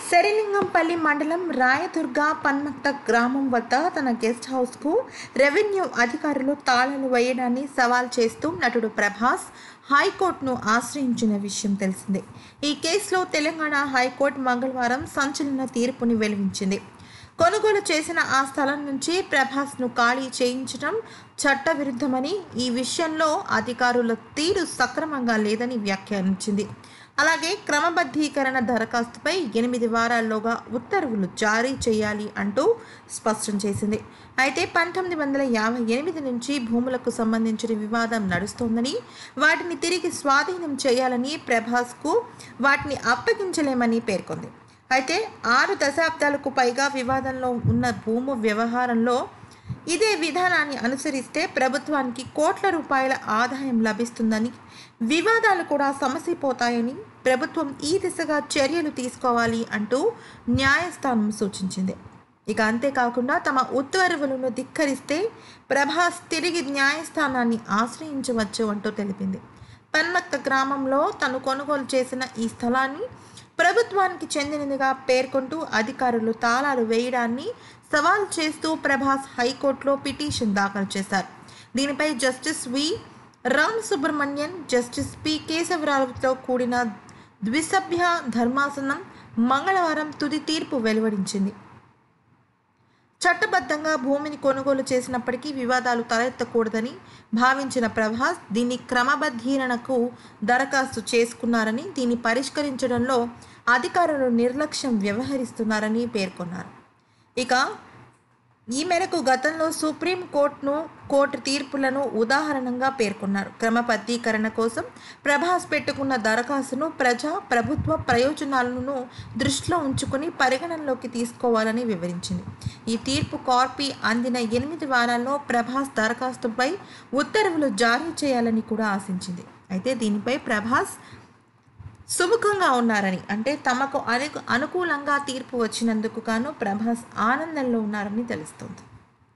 శరిలింగంపల్లి మండలం రాయదుర్గ పన్మక్త గ్రామం వద్ద తన గెస్ట్ హౌస్కు రెవెన్యూ అధికారులు తాళాలు వేయడాన్ని సవాల్ చేస్తూ నటుడు ప్రభాస్ హైకోర్టును ఆశ్రయించిన విషయం తెలిసిందే ఈ కేసులో తెలంగాణ హైకోర్టు మంగళవారం సంచలన తీర్పుని వెలువించింది కొనుగోలు చేసిన ఆ స్థలం నుంచి ప్రభాస్ను ఖాళీ చేయించడం చట్టవిరుద్ధమని ఈ విషయంలో అధికారుల తీరు సక్రమంగా లేదని వ్యాఖ్యానించింది అలాగే క్రమబద్ధీకరణ దరఖాస్తుపై ఎనిమిది వారాల్లోగా ఉత్తర్వులు జారీ చేయాలి అంటూ స్పష్టం చేసింది అయితే పంతొమ్మిది వందల యాభై ఎనిమిది నుంచి భూములకు సంబంధించిన వివాదం నడుస్తోందని వాటిని తిరిగి స్వాధీనం చేయాలని ప్రభాస్కు వాటిని అప్పగించలేమని పేర్కొంది అయితే ఆరు దశాబ్దాలకు పైగా వివాదంలో ఉన్న భూము వ్యవహారంలో ఇదే విధానాన్ని అనుసరిస్తే ప్రభుత్వానికి కోట్ల రూపాయల ఆదాయం లభిస్తుందని వివాదాలు కూడా సమసిపోతాయని ప్రభుత్వం ఈ దిశగా చర్యలు తీసుకోవాలి అంటూ న్యాయస్థానం సూచించింది ఇక అంతేకాకుండా తమ ఉత్తర్వులను ధిక్కరిస్తే ప్రభాస్ తిరిగి న్యాయస్థానాన్ని ఆశ్రయించవచ్చు అంటూ తెలిపింది పన్మక్క గ్రామంలో తను కొనుగోలు చేసిన ఈ స్థలాన్ని ప్రభుత్వానికి చెందినదిగా పేర్కొంటూ అధికారులు తాళాలు వేయడాన్ని సవాల్ చేస్తూ ప్రభాస్ హైకోర్టులో పిటిషన్ దాఖలు చేశారు దీనిపై justice V Ram Subramanian justice P కేశవరావుతో కూడిన ద్విసభ్య ధర్మాసనం మంగళవారం తుది తీర్పు వెలువడించింది చట్టబద్ధంగా భూమిని కొనుగోలు చేసినప్పటికీ వివాదాలు తలెత్తకూడదని భావించిన ప్రభాస్ దీన్ని క్రమబద్ధీకరణకు దరఖాస్తు చేసుకున్నారని దీన్ని పరిష్కరించడంలో అధికారులు నిర్లక్ష్యం వ్యవహరిస్తున్నారని పేర్కొన్నారు ఇక ఈ మేరకు గతంలో సుప్రీం కోర్టును కోర్టు తీర్పులను ఉదాహరణంగా పేర్కొన్నారు క్రమబద్ధీకరణ కోసం ప్రభాస్ పెట్టుకున్న దరఖాస్తును ప్రజా ప్రభుత్వ ప్రయోజనాలను దృష్టిలో ఉంచుకుని పరిగణనలోకి తీసుకోవాలని వివరించింది ఈ తీర్పు కార్పీ అందిన ఎనిమిది వారాల్లో ప్రభాస్ దరఖాస్తుపై ఉత్తర్వులు జారీ చేయాలని కూడా ఆశించింది అయితే దీనిపై ప్రభాస్ సుముఖంగా ఉన్నారని అంటే తమకు అను అనుకూలంగా తీర్పు వచ్చినందుకు గాను ప్రభాస్ ఆనందంలో ఉన్నారని తెలుస్తోంది